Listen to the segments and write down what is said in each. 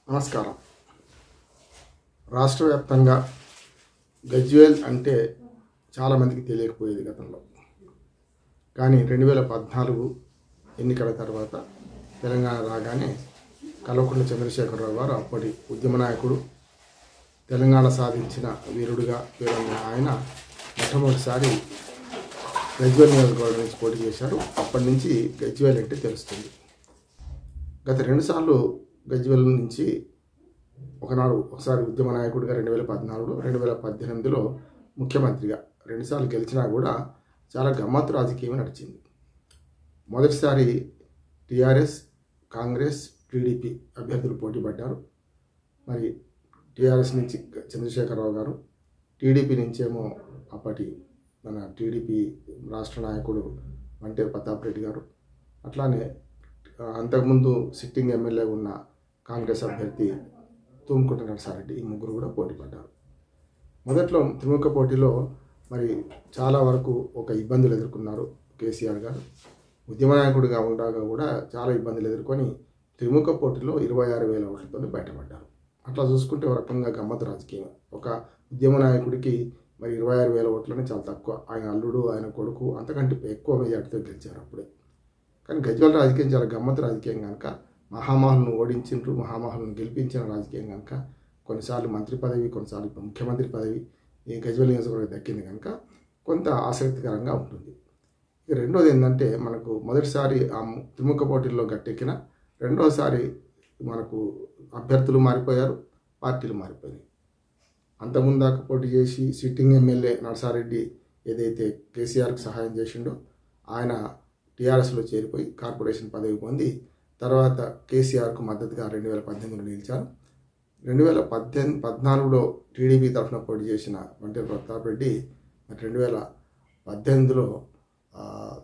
నమస్కారం రాష్ట్ర వ్యాప్తంగా గజ్వేల్ అంటే చాలామందికి తెలియకపోయేది గతంలో కానీ రెండు వేల పద్నాలుగు ఎన్నికల తర్వాత తెలంగాణ రాగానే కల్వకుంట్ల చంద్రశేఖరరావు గారు అప్పటి ఉద్యమ నాయకుడు తెలంగాణ సాధించిన వీరుడిగా పేరొందిన ఆయన మొట్టమొదటిసారి గజ్వేల్ నియోజకవర్గం నుంచి పోటీ చేశారు అప్పటి నుంచి గజ్వేల్ అంటే తెలుస్తుంది గత రెండుసార్లు గజ్వేల్ నుంచి ఒకనాడు ఒకసారి ఉద్యమ నాయకుడిగా రెండు వేల పద్నాలుగులో రెండు వేల పద్దెనిమిదిలో ముఖ్యమంత్రిగా రెండుసార్లు గెలిచినా కూడా చాలా గమ్మత్తు రాజకీయం నడిచింది మొదటిసారి టీఆర్ఎస్ కాంగ్రెస్ టీడీపీ అభ్యర్థులు పోటీ పడ్డారు మరి టీఆర్ఎస్ నుంచి చంద్రశేఖరరావు గారు టీడీపీ నుంచేమో అప్పటి మన టీడీపీ రాష్ట్ర నాయకుడు వంటేరు ప్రతాప్ రెడ్డి గారు అట్లానే ఆ, అంతకుముందు సిట్టింగ్ ఎమ్మెల్యే ఉన్న కాంగ్రెస్ అభ్యర్థి తూముకుంట నరసారెడ్డి ఈ ముగ్గురు కూడా పోటీ పడ్డారు మొదట్లో త్రిముఖ పోటీలో మరి చాలా వరకు ఒక ఇబ్బందులు ఎదుర్కొన్నారు కేసీఆర్ గారు ఉద్యమ నాయకుడిగా ఉండగా కూడా చాలా ఇబ్బందులు ఎదుర్కొని త్రిముఖ పోటీలో ఇరవై ఆరు వేల ఓట్లతో బయటపడ్డారు అట్లా చూసుకుంటే ఒక రకంగా గమ్మత్ రాజకీయం ఒక ఉద్యమ నాయకుడికి మరి ఇరవై ఆరు వేల ఓట్లని చాలా తక్కువ ఆయన అల్లుడు ఆయన కొడుకు అంతకంటే ఎక్కువ మెజార్టీతో గెలిచారు అప్పుడే కానీ గజ్వల్ రాజకీయం చాలా గమ్మత్ రాజకీయం కనుక మహామహులను ఓడించిండ్రు మహామహులను గెలిపించిన రాజకీయం కనుక కొన్నిసార్లు మంత్రి పదవి కొన్నిసార్లు ఇప్పుడు ముఖ్యమంత్రి పదవి ఈ గజ్వల్ నియోజకవర్గం దక్కింది కనుక కొంత ఆసక్తికరంగా ఉంటుంది ఇక రెండోది ఏంటంటే మనకు మొదటిసారి ఆ ము- త్రిముఖ పోటీల్లో గట్టెక్కిన రెండోసారి మనకు అభ్యర్థులు మారిపోయారు పార్టీలు మారిపోయాయి అంతకుముందు దాకా పోటీ చేసి సిట్టింగ్ ఎమ్మెల్యే నరసారెడ్డి ఏదైతే కేసీఆర్కి సహాయం చేసిండో ఆయన టీఆర్ఎస్లో చేరిపోయి కార్పొరేషన్ పదవి పొంది తర్వాత కేసీఆర్కు మద్దతుగా రెండు వేల పద్దెనిమిదిలో నిలిచారు రెండు వేల పద్దెనిమిది పద్నాలుగులో టీడీపీ తరఫున పోటీ చేసిన వంటి ప్రతాప్ రెడ్డి మరి రెండు వేల పద్దెనిమిదిలో ఆ,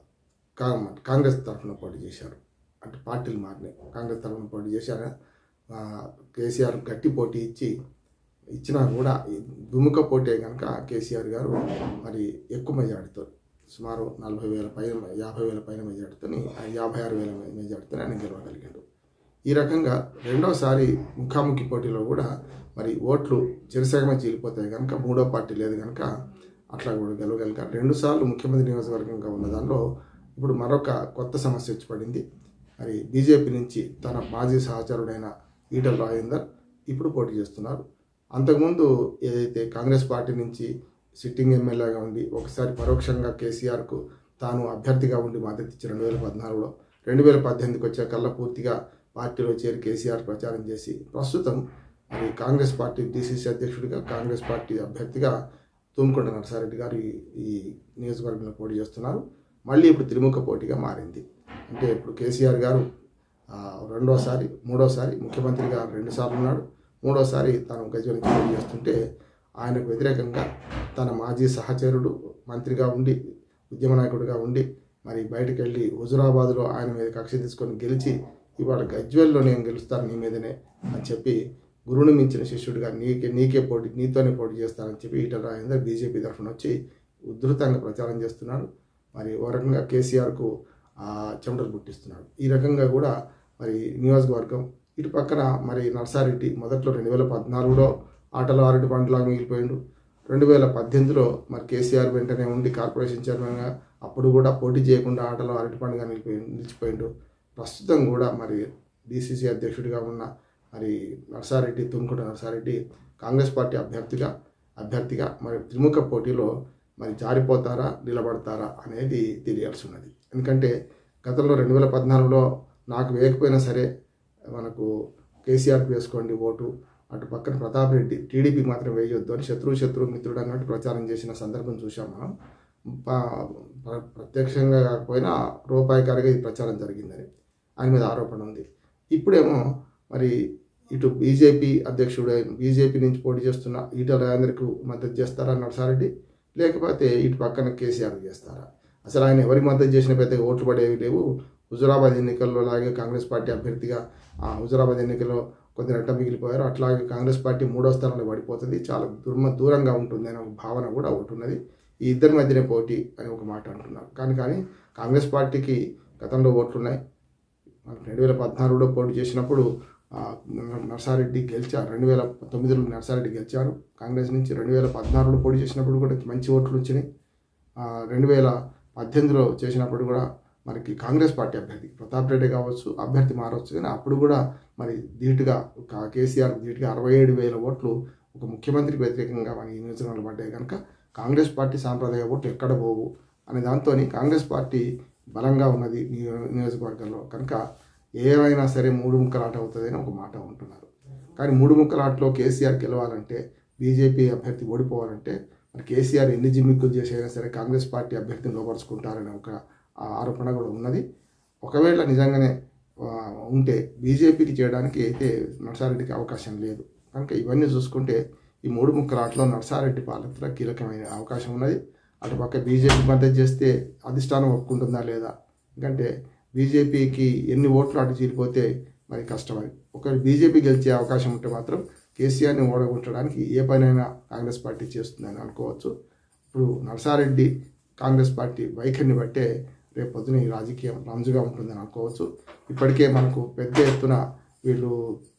కా- కాంగ్రెస్ తరఫున పోటీ చేశారు అంటే పార్టీలు మారినాయి కాంగ్రెస్ తరఫున పోటీ చేశారు ఆ, కేసీఆర్ గట్టి పోటీ ఇచ్చి ఇచ్చినా కూడా ఈ విముఖ పోటీ కనుక కేసీఆర్ గారు మరి ఎక్కువ మెజార్టీతో సుమారు నలభై వేల పైన యాభై వేల పైన మెజార్టీతో యాభై ఆరు వేల మెజార్టీతో ఆయన గెలవగలిగాడు ఈ రకంగా రెండోసారి ముఖాముఖి పోటీలో కూడా మరి ఓట్లు చిరసగమే చీలిపోతాయి కనుక మూడో పార్టీ లేదు కనుక అట్లా కూడా గెలవగలిగారు రెండుసార్లు ముఖ్యమంత్రి నియోజకవర్గంగా ఉన్న దానిలో ఇప్పుడు మరొక కొత్త సమస్య వచ్చి పడింది మరి బీజేపీ నుంచి తన మాజీ సహచరుడైన ఈటల రాజేందర్ ఇప్పుడు పోటీ చేస్తున్నారు అంతకుముందు ఏదైతే కాంగ్రెస్ పార్టీ నుంచి సిట్టింగ్ ఎమ్మెల్యేగా ఉండి ఒకసారి పరోక్షంగా కేసీఆర్కు తాను అభ్యర్థిగా ఉండి మద్దతు ఇచ్చి రెండు వేల పద్నాలుగులో రెండు వేల పద్దెనిమిదికి వచ్చే కల్లా పూర్తిగా పార్టీలో చేరి కేసీఆర్ ప్రచారం చేసి ప్రస్తుతం మరి కాంగ్రెస్ పార్టీ డీసీసీ అధ్యక్షుడిగా కాంగ్రెస్ పార్టీ అభ్యర్థిగా తుమ్కొండ నరసారెడ్డి గారు ఈ ఈ నియోజకవర్గంలో పోటీ చేస్తున్నారు మళ్ళీ ఇప్పుడు త్రిముఖ పోటీగా మారింది అంటే ఇప్పుడు కేసీఆర్ గారు ఆ, రెండోసారి మూడోసారి ముఖ్యమంత్రిగా రెండుసార్లు ఉన్నాడు మూడోసారి తాను గజ్వేల్ నుంచి పోటీ చేస్తుంటే ఆయనకు వ్యతిరేకంగా తన మాజీ సహచరుడు మంత్రిగా ఉండి ఉద్యమ నాయకుడిగా ఉండి మరి బయటకు వెళ్ళి హుజురాబాద్లో ఆయన మీద కక్ష తీసుకొని గెలిచి ఇవాళ గజ్వేల్లో నేను గెలుస్తాను నీ మీదనే అని చెప్పి గురువుని మించిన శిష్యుడిగా నీకే నీకే పోటీ నీతోనే పోటీ చేస్తానని చెప్పి ఈటల రాజేందర్ బీజేపీ తరఫున వచ్చి ఉధృతంగా ప్రచారం చేస్తున్నాడు మరి ఓ రకంగా కేసీఆర్కు ఆ, చెమటలు పుట్టిస్తున్నాడు ఈ రకంగా కూడా మరి నియోజకవర్గం ఇటు పక్కన మరి నర్సారెడ్డి మొదట్లో రెండు వేల పద్నాలుగులో ఆటలో అరటి పండులాగా మిగిలిపోయిండు రెండు వేల పద్దెనిమిదిలో మరి కేసీఆర్ వెంటనే ఉండి కార్పొరేషన్ చైర్మన్గా అప్పుడు కూడా పోటీ చేయకుండా ఆటలో అరటి పండుగ నిలిపోయి నిలిచిపోయిండు ప్రస్తుతం కూడా మరి డీసీసీ అధ్యక్షుడిగా ఉన్న మరి నర్సారెడ్డి తుమ్కుట నర్సారెడ్డి కాంగ్రెస్ పార్టీ అభ్యర్థిగా అభ్యర్థిగా మరి త్రిముఖ పోటీలో మరి జారిపోతారా నిలబడతారా అనేది తెలియాల్సి ఉన్నది ఎందుకంటే గతంలో రెండు వేల పద్నాలుగులో నాకు వేయకపోయినా సరే మనకు కేసీఆర్కి వేసుకోండి ఓటు అటు పక్కన ప్రతాప్ రెడ్డి టీడీపీకి మాత్రం వేయొద్దు అని శత్రువు శత్రువు మిత్రుడు అన్నట్టు ప్రచారం చేసిన సందర్భం చూసాం మనం ప- ప్ర- ప్రత్యక్షంగా కాకపోయినా రూపాయికారిగా ఈ ప్రచారం జరిగిందని ఆయన మీద ఆరోపణ ఉంది ఇప్పుడేమో మరి ఇటు బీజేపీ అధ్యక్షుడు బీజేపీ నుంచి పోటీ చేస్తున్న ఈటల రాజేందర్కు మద్దతు చేస్తారా నరసారెడ్డి లేకపోతే ఇటు పక్కన కేసీఆర్ చేస్తారా అసలు ఆయన ఎవరికి మద్దతు చేసిన పెద్దగా ఓట్లు పడేవి లేవు హుజురాబాద్ ఎన్నికల్లో లాగే కాంగ్రెస్ పార్టీ అభ్యర్థిగా ఆ హుజురాబాద్ ఎన్నికల్లో కొద్ది రెట్ట మిగిలిపోయారు అట్లాగే కాంగ్రెస్ పార్టీ మూడో స్థానంలో పడిపోతుంది చాలా దుర్మ దూరంగా ఉంటుంది అనే ఒక భావన కూడా ఒకటి ఉన్నది ఈ ఇద్దరి మధ్యనే పోటీ అని ఒక మాట అంటున్నారు కానీ కానీ కాంగ్రెస్ పార్టీకి గతంలో ఓట్లున్నాయి మనకు రెండు వేల పద్నాలుగులో పోటీ చేసినప్పుడు ఆ, నర్సారెడ్డి గెలిచారు రెండు వేల తొమ్మిదిలో నర్సారెడ్డి గెలిచారు కాంగ్రెస్ నుంచి రెండు వేల పద్నాలుగులో పోటీ చేసినప్పుడు కూడా మంచి ఓట్లు వచ్చినాయి ఆ, రెండు వేల పద్దెనిమిదిలో చేసినప్పుడు కూడా మనకి కాంగ్రెస్ పార్టీ అభ్యర్థి ప్రతాప్ రెడ్డి కావచ్చు అభ్యర్థి మారవచ్చు కానీ అప్పుడు కూడా మరి ధీటుగా కా- కేసీఆర్ ధీటుగా అరవై ఏడు వేల ఓట్లు ఒక ముఖ్యమంత్రికి వ్యతిరేకంగా మన ఈ నియోజకవర్గంలో పడ్డాయి కనుక కాంగ్రెస్ పార్టీ సాంప్రదాయ ఓట్లు ఎక్కడ పోవు అనే దాంతో కాంగ్రెస్ పార్టీ బలంగా ఉన్నది నియో- నియోజకవర్గంలో కనుక ఏమైనా సరే మూడు ముక్కల ఆట అవుతుంది అని ఒక మాట ఉంటున్నారు కానీ మూడు ముక్కల ఆటలో కేసీఆర్ గెలవాలంటే బీజేపీ అభ్యర్థి ఓడిపోవాలంటే మరి కేసీఆర్ ఎన్ని జిమ్మిక్కులు చేసైనా సరే కాంగ్రెస్ పార్టీ అభ్యర్థిని లోపరుచుకుంటారనే ఒక ఆ ఆరోపణ కూడా ఉన్నది ఒకవేళ నిజంగానే ఆ, ఉంటే బీజేపీకి చేయడానికి అయితే నర్సారెడ్డికి అవకాశం లేదు కనుక ఇవన్నీ చూసుకుంటే ఈ మూడు ముక్కల ఆటలో నర్సారెడ్డి పాత్ర కీలకమైన అవకాశం ఉన్నది అటుపక్క బీజేపీ మద్దతు చేస్తే అధిష్టానం ఒప్పుకుంటుందా లేదా ఎందుకంటే బీజేపీకి ఎన్ని ఓట్లు అటు చీలిపోతే మరి కష్టం అది ఒకవేళ బీజేపీ గెలిచే అవకాశం ఉంటే మాత్రం కేసీఆర్ని ఓడగొట్టడానికి ఏ పనైనా కాంగ్రెస్ పార్టీ చేస్తుందని అనుకోవచ్చు ఇప్పుడు నరసారెడ్డి కాంగ్రెస్ పార్టీ వైఖరిని బట్టే రేపు పొద్దున ఈ రాజకీయం రంజుగా ఉంటుందని అనుకోవచ్చు ఇప్పటికే మనకు పెద్ద ఎత్తున వీళ్ళు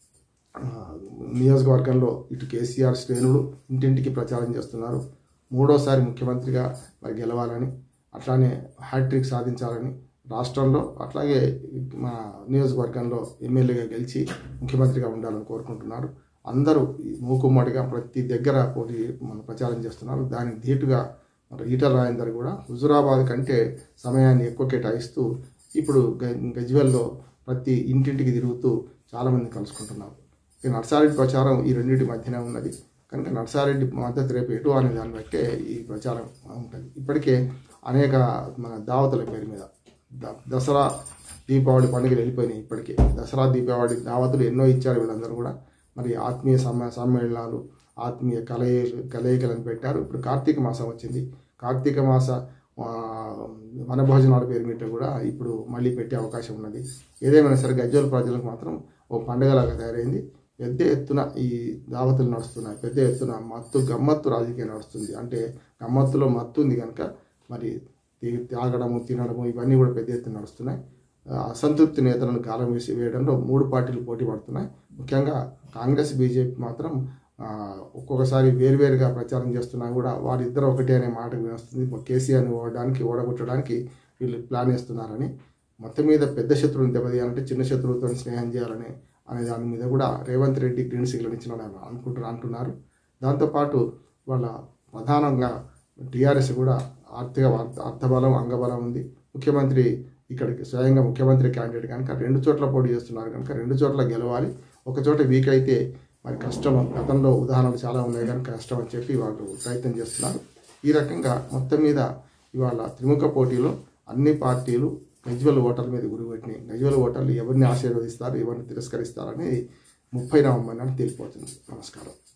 ఆ, నియోజకవర్గంలో ఇటు కేసీఆర్ శ్రేణులు ఇంటింటికి ప్రచారం చేస్తున్నారు మూడోసారి ముఖ్యమంత్రిగా మరి గెలవాలని అట్లానే హ్యాట్రిక్ సాధించాలని రాష్ట్రంలో అట్లాగే మా నియోజకవర్గంలో ఎమ్మెల్యేగా గెలిచి ముఖ్యమంత్రిగా ఉండాలని కోరుకుంటున్నారు అందరూ ఈ మూకుమ్మడిగా ప్రతి దగ్గర పోటీ మన ప్రచారం చేస్తున్నారు దానికి ధీటుగా మరి ఈటల రాజేందర్ కూడా హుజురాబాద్ కంటే సమయాన్ని ఎక్కువ కేటాయిస్తూ ఇప్పుడు గ- గజ్వెల్లో ప్రతి ఇంటింటికి తిరుగుతూ చాలామంది కలుసుకుంటున్నారు ఈ నర్సారెడ్డి ప్రచారం ఈ రెండింటి మధ్యనే ఉన్నది కనుక నర్సారెడ్డి మద్దతు రేపు ఎటు అనే దాన్ని బట్టే ఈ ప్రచారం ఉంటుంది ఇప్పటికే అనేక మన దావతుల పేరు మీద ద- దసరా దీపావళి పండుగలు వెళ్ళిపోయినాయి ఇప్పటికే దసరా దీపావళి దావతులు ఎన్నో ఇచ్చారు వీళ్ళందరూ కూడా మరి ఆత్మీయ సమ్మ సమ్మేళనాలు ఆత్మీయ కలయి కలయికలను పెట్టారు ఇప్పుడు కార్తీక మాసం వచ్చింది కార్తీక మాస ఆ, వనభోజనాల పేరు మీద కూడా ఇప్పుడు మళ్ళీ పెట్టే అవకాశం ఉన్నది ఏదేమైనా సరే గజ్జోల ప్రజలకు మాత్రం ఓ పండుగలాగా తయారైంది పెద్ద ఎత్తున ఈ దావతులు నడుస్తున్నాయి పెద్ద ఎత్తున మత్తు గమ్మత్తు రాజకీయం నడుస్తుంది అంటే గమ్మత్తులో మత్తు ఉంది కనుక మరి తి- తాగడము తినడము ఇవన్నీ కూడా పెద్ద ఎత్తున నడుస్తున్నాయి ఆ, అసంతృప్తి నేతలను కాలం వేసి వేయడంలో మూడు పార్టీలు పోటీ పడుతున్నాయి ముఖ్యంగా కాంగ్రెస్ బీజేపీ మాత్రం ఆ, ఒక్కొక్కసారి వేరువేరుగా ప్రచారం చేస్తున్నా కూడా వారిద్దరు ఒకటే అనే మాట వినొస్తుంది కేసీఆర్ని ఓడడానికి ఓడగొట్టడానికి వీళ్ళు ప్లాన్ వేస్తున్నారని మొత్తం మీద పెద్ద శత్రువుని దెబ్బతీయాలంటే చిన్న శత్రువుతో స్నేహం చేయాలని అనే దాని మీద కూడా రేవంత్ రెడ్డి గ్రీన్ సిగ్నల్ ఇచ్చినాడని అనుకుంటున్నారు అంటున్నారు దాంతోపాటు వాళ్ళ ప్రధానంగా టీఆర్ఎస్ కూడా ఆర్థిక అర్థ- అర్థబలం అంగబలం ఉంది ముఖ్యమంత్రి ఇక్కడికి స్వయంగా ముఖ్యమంత్రి క్యాండిడేట్ కనుక రెండు చోట్ల పోటీ చేస్తున్నారు కనుక రెండు చోట్ల గెలవాలి ఒక చోట వీక్ అయితే మరి కష్టం గతంలో ఉదాహరణలు చాలా ఉన్నాయి కనుక కష్టం అని చెప్పి వాళ్ళు ప్రయత్నం చేస్తున్నారు ఈ రకంగా మొత్తం మీద ఇవాళ త్రిముఖ పోటీలో అన్ని పార్టీలు గజ్వల్ ఓటర్ల మీద గురిపెట్టినాయి గజ్వల్ ఓటర్లు ఎవరిని ఆశీర్వదిస్తారు ఎవరిని తిరస్కరిస్తారనేది ముప్పై నవంబర్ నాడు తేలిపోతుంది నమస్కారం